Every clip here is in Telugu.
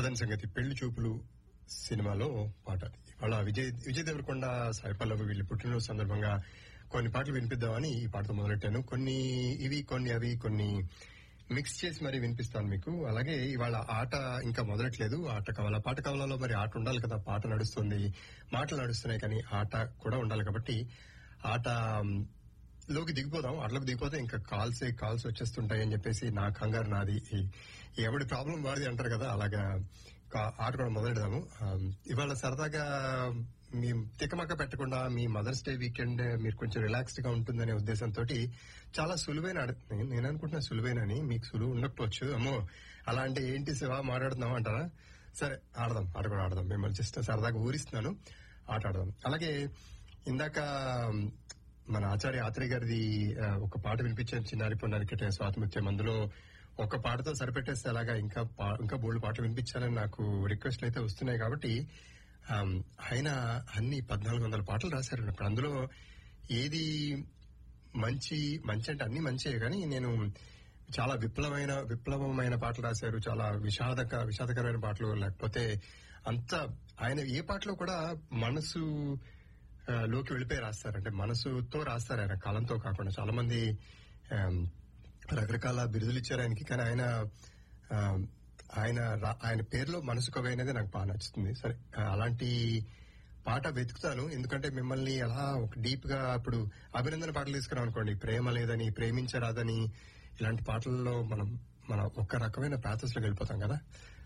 అదని సంగతి పెళ్లి చూపులు సినిమాలో పాట ఇవాళ విజయ్ విజయ్ దేవరకొండ సాయి పల్లవి వీళ్ళు పుట్టినరోజు సందర్భంగా కొన్ని పాటలు వినిపిద్దామని ఈ పాటతో మొదలెట్టాను కొన్ని ఇవి కొన్ని అవి కొన్ని మిక్స్ చేసి మరి వినిపిస్తాను మీకు అలాగే ఇవాళ ఆట ఇంకా మొదలట్లేదు ఆట కావాలా పాట కావాలలో మరి ఆట ఉండాలి కదా పాట నడుస్తుంది మాటలు నడుస్తున్నాయి కానీ ఆట కూడా ఉండాలి కాబట్టి ఆట మ్, లోకి దిగిపోదాం అట్లోకి దిగిపోతే ఇంకా కాల్స్ కాల్స్ వచ్చేస్తుంటాయి అని చెప్పేసి నా కంగారు నాది ఈ- ఎవడి ప్రాబ్లం వాడిది అంటారు కదా అలాగా కా- ఆట కూడా మొదలెడదాము ఆ, ఇవాళ సరదాగా మీ తికమక పెట్టకుండా మీ మదర్స్ డే వీకెండ్ మీరు కొంచెం రిలాక్స్డ్ గా ఉంటుందనే ఉద్దేశంతో చాలా సులువైన ఆడ నేను- నేను అనుకుంటున్నా సులువైనని మీకు సులువు ఉండకపోవచ్చు అమ్మో అలా అంటే ఏంటి శివ మాట్లాడుతున్నాం అంటారా సరే ఆడదాం ఆట కూడా ఆడదాం మిమ్మల్ని జస్ట్ సరదాగా ఊరిస్తున్నాను ఆట ఆడదాం అలాగే ఇందాక మన ఆచార్య ఆత్రేయ గారిది ఆ, ఒక పాట వినిపించాను చిన్నారి పొన్నారికటే స్వాతిముత్యం అందులో ఒక పాటతో సరిపెట్టేస్తే అలాగా ఇంకా పా- ఇంకా బోల్డ్ పాటలు వినిపించాలని నాకు రిక్వెస్ట్లు అయితే వస్తున్నాయి కాబట్టి ఆమ్, ఆయన అన్ని పద్నాలుగు వందల పాటలు రాశారు ఇప్పుడు అందులో ఏది మంచి మంచి అంటే అన్ని మంచే కానీ నేను చాలా విప్లవమైన విప్లవమైన పాటలు రాశారు చాలా విషాదక విషాదకరమైన పాటలు లేకపోతే అంత ఆయన ఏ పాటలో కూడా మనసు ఆ, లోకి వెళ్ళిపోయి రాస్తారు అంటే మనసుతో రాస్తారు ఆయన కాలంతో కాకుండా చాలా మంది ఆమ్, రకరకాల బిరుదులు ఇచ్చారు ఆయనకి కానీ ఆయన ఆ, ఆయన రా- ఆయన పేరులో మనసు కవి అనేది నాకు బాగా నచ్చుతుంది సరే ఆ, అలాంటి పాట వెతుకుతాను ఎందుకంటే మిమ్మల్ని అలా ఒక డీప్ గా ఇప్పుడు అభినందన పాటలు తీసుకున్నాం అనుకోండి ప్రేమ లేదని ప్రేమించరాదని ఇలాంటి పాటల్లో మనం మన ఒక్క రకమైన ప్యాథస్ లో వెళ్ళిపోతాం కదా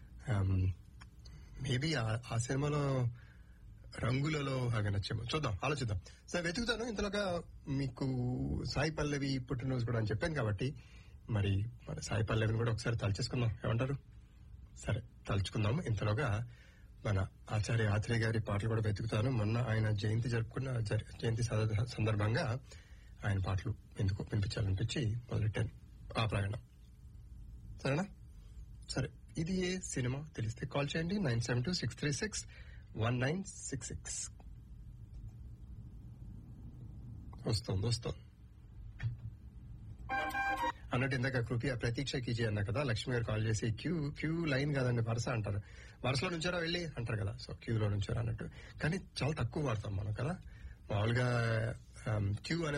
మేబీ ఆ సినిమాలో రంగులలో అవి నచ్చేమో చూద్దాం ఆలోచిద్దాం సరే వెతుకుతాను ఇంతలోగా మీకు సాయి పల్లవి పుట్టినరోజు కూడా అని చెప్పాను కాబట్టి మరి మరి సాయి పల్లవిని కూడా ఒకసారి తలుచేసుకుందాం ఏమంటారు సరే తలుచుకుందాం ఇంతలోగా మన ఆచార్య ఆత్రేయ గారి పాటలు కూడా వెతుకుతాను మొన్న ఆయన జయంతి జరుపుకున్న జరి- జయంతి సద- సందర్భంగా ఆయన పాటలు ఎందుకు వినిపించాలనిపించి మొదలెట్టాను ఆ ప్రయాణం సరేనా సరే ఇది ఏ సినిమా తెలిస్తే కాల్ చేయండి nine seven two six three six one nine six six వస్తుంది వస్తుంది అన్నట్టు ఇందాక కృపయ ప్రతీక్ష కీజీ అన్న కదా లక్ష్మి గారు కాల్ చేసి క్యూ క్యూ లైన్ కదండి వరుస అంటారు వరుసలో నుంచారా వెళ్ళి అంటారు కదా సో క్యూలో నుంచారా అన్నట్టు కానీ చాలా తక్కువ వాడతాం మనం కదా మామూలుగా క్యూ అనే